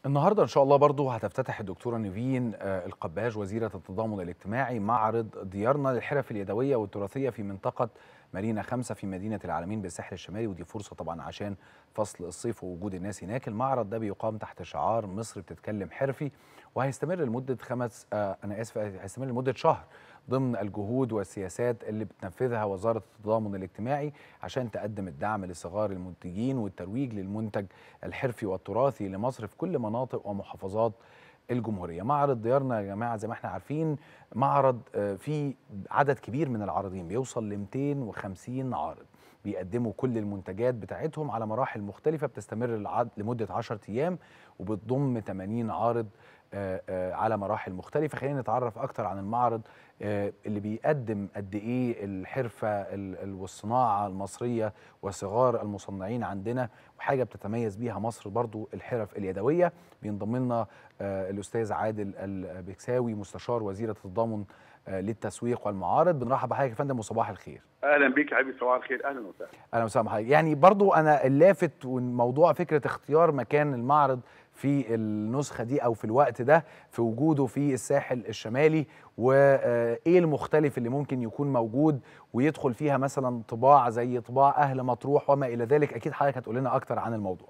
النهارده ان شاء الله برضو هتفتتح الدكتوره نيفين آه، القباج وزيره التضامن الاجتماعي معرض ديارنا للحرف اليدويه والتراثيه في منطقه مارينا خمسة في مدينة العالمين بالساحل الشمالي ودي فرصة طبعا عشان فصل الصيف ووجود الناس هناك المعرض ده بيقام تحت شعار مصر بتتكلم حرفي وهيستمر لمدة خمس آه أنا آسف هيستمر لمدة شهر ضمن الجهود والسياسات اللي بتنفذها وزارة التضامن الاجتماعي عشان تقدم الدعم لصغار المنتجين والترويج للمنتج الحرفي والتراثي لمصر في كل مناطق ومحافظات الجمهوريه معرض ديارنا يا جماعه زي ما احنا عارفين معرض آه، فيه عدد كبير من العارضين بيوصل ل 250 عارض بيقدموا كل المنتجات بتاعتهم على مراحل مختلفه بتستمر العد- لمده 10 ايام وبتضم 80 عارض آه، آه، على مراحل مختلفه خلينا نتعرف اكتر عن المعرض آه، اللي بيقدم قد ايه الحرفه ال- ال- والصناعه المصريه وصغار المصنعين عندنا وحاجه بتتميز بيها مصر برضو الحرف اليدويه بينضم لنا آه، الاستاذ عادل البكساوي مستشار وزيره التضامن آه، للتسويق والمعارض بنرحب بحضرتك يا فندم وصباح الخير اهلا بيك يا حبيبي صباح الخير اهلا وسهلا اهلا وسهلا بحضرتك يعني برضو انا اللافت وموضوع فكره اختيار مكان المعرض في النسخه دي او في الوقت ده في وجوده في الساحل الشمالي وايه المختلف اللي ممكن يكون موجود ويدخل فيها مثلا طباع زي طباع اهل مطروح وما الى ذلك اكيد حضرتك هتقول لنا اكتر عن الموضوع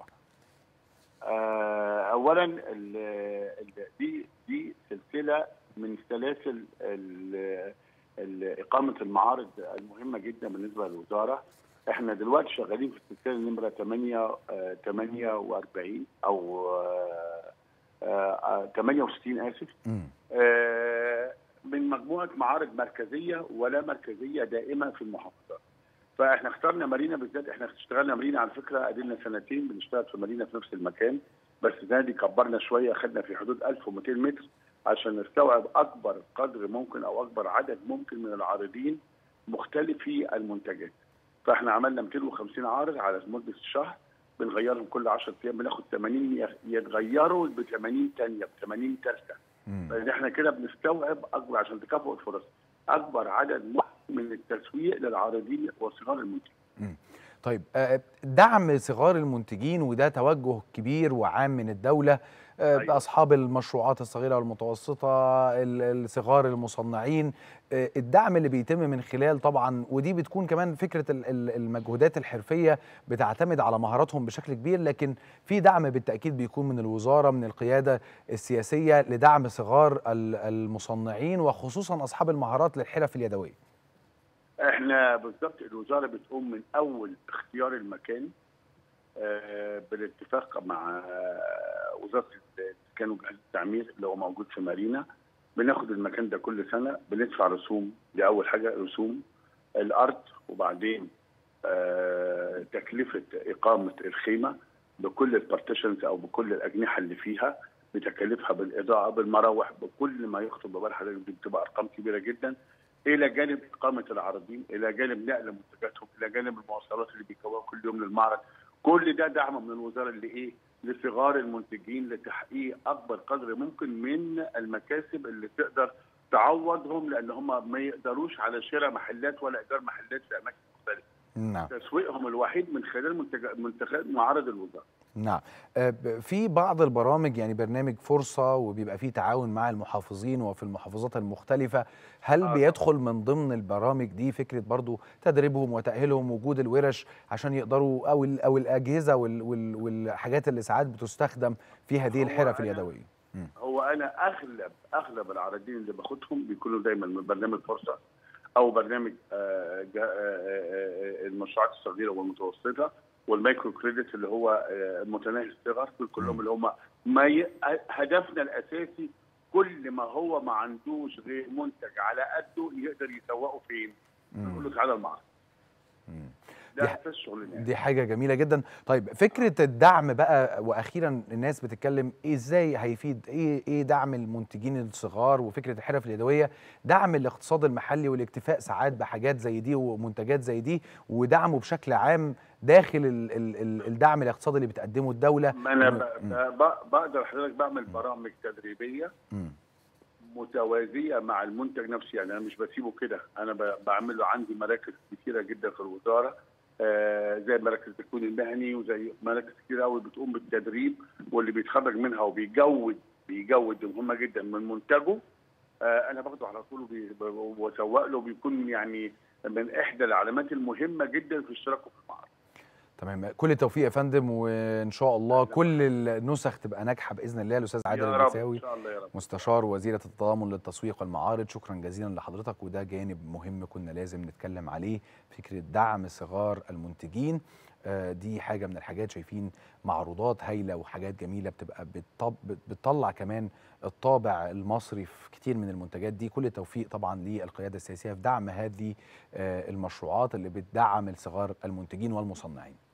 آه اولا ال ال دي دي سلسله من سلاسل ال- ال- اقامه المعارض المهمه جدا بالنسبه للوزاره احنا دلوقتي شغالين في السلسله نمره 8 آه 48 او آه آه 68 اسف مم. آه، من مجموعه معارض مركزيه ولا مركزيه دائمه في المحافظات. فاحنا اخترنا مارينا بالذات احنا اشتغلنا مارينا على فكره قعدنا سنتين بنشتغل في مارينا في نفس المكان بس السنه دي كبرنا شويه خدنا في حدود 1200 متر عشان نستوعب اكبر قدر ممكن او اكبر عدد ممكن من العارضين مختلفي المنتجات. فاحنا عملنا 250 عارض على مده الشهر بنغيرهم كل 10 ايام بناخد 80 يغ- يتغيروا ب 80 ثانيه ب 80 ثالثه. مم. لان احنا كده بنستوعب اكبر عشان تكافؤ الفرص اكبر عدد مهم من التسويق للعارضين وصغار المنتجين. طيب آه، دعم صغار المنتجين وده توجه كبير وعام من الدولة آه، أيوة. بأصحاب المشروعات الصغيرة والمتوسطة ال- الصغار المصنعين آه، الدعم اللي بيتم من خلال طبعا ودي بتكون كمان فكرة ال- ال- المجهودات الحرفية بتعتمد على مهاراتهم بشكل كبير لكن في دعم بالتأكيد بيكون من الوزارة من القيادة السياسية لدعم صغار ال- المصنعين وخصوصا أصحاب المهارات للحرف اليدوية احنا بالظبط الوزاره بتقوم من اول اختيار المكان آه، بالاتفاق مع آه، وزاره الاسكان وجهاز التعمير اللي هو موجود في مارينا بناخد المكان ده كل سنه بندفع رسوم دي اول حاجه رسوم الارض وبعدين آه، تكلفه اقامه الخيمه بكل البارتيشنز او بكل الاجنحه اللي فيها بتكلفها بالاضاءه بالمراوح بكل ما يخطر ببال حضرتك دي بتبقى ارقام كبيره جدا الى جانب اقامه العارضين الى جانب نقل منتجاتهم الى جانب المواصلات اللي بيكوها كل يوم للمعرض كل ده دعم من الوزاره اللي ايه لصغار المنتجين لتحقيق اكبر قدر ممكن من المكاسب اللي تقدر تعوضهم لان هم ما يقدروش على شراء محلات ولا ايجار محلات في اماكن مختلفه نعم تسويقهم الوحيد من خلال منتج- منتجات معارض الوزاره نعم آه، ب- في بعض البرامج يعني برنامج فرصة وبيبقى فيه تعاون مع المحافظين وفي المحافظات المختلفة هل آه، بيدخل من ضمن البرامج دي فكرة برضو تدريبهم وتأهيلهم وجود الورش عشان يقدروا أو ال- أو الأجهزة وال- وال- والحاجات اللي ساعات بتستخدم في هذه هو الحرف أنا- اليدوية هو انا اغلب اغلب العارضين اللي باخدهم بيكونوا دايما من برنامج فرصه او برنامج آه، جا- آه، آه، آه، المشروعات الصغيره والمتوسطه والمايكرو كريدت اللي هو آه، متناهي الصغر دول كلهم اللي هم ما ي... هدفنا الاساسي كل ما هو ما عندوش غير منتج على قده يقدر يسوقه فين؟ نقول له تعالى المعرض مم. ده دي- اساس شغلنا دي حاجة جميلة جدا طيب فكرة الدعم بقى وأخيرا الناس بتتكلم إزاي هيفيد إيه إيه دعم المنتجين الصغار وفكرة الحرف اليدوية دعم الاقتصاد المحلي والاكتفاء ساعات بحاجات زي دي ومنتجات زي دي ودعمه بشكل عام داخل ال ال ال الدعم الاقتصادي اللي بتقدمه الدولة ما انا مم. ب... ب... ب- بقدر حضرتك بعمل برامج تدريبيه مم. متوازيه مع المنتج نفسه يعني انا مش بسيبه كده انا ب- بعمل له عندي مراكز كتيره جدا في الوزاره آه، زي مراكز التكوين المهني وزي مراكز كتير قوي بتقوم بالتدريب واللي بيتخرج منها وبيجود بيجود دي مهمه جدا من منتجه آه، انا باخده على طول وبي- وبسوق له بيكون يعني من احدى العلامات المهمه جدا في اشتراكه في المعرض تمام كل التوفيق يا فندم وان شاء الله كل النسخ تبقى ناجحه باذن الله الاستاذ عادل يا رب البساوي ان شاء الله يا رب مستشار وزيره التضامن للتسويق والمعارض شكرا جزيلا لحضرتك وده جانب مهم كنا لازم نتكلم عليه فكره دعم صغار المنتجين آه، دي حاجه من الحاجات شايفين معروضات هايله وحاجات جميله بتبقى بتطب بتطلع كمان الطابع المصري في كتير من المنتجات دي كل التوفيق طبعا للقياده السياسيه في دعم هذه آه، المشروعات اللي بتدعم الصغار المنتجين والمصنعين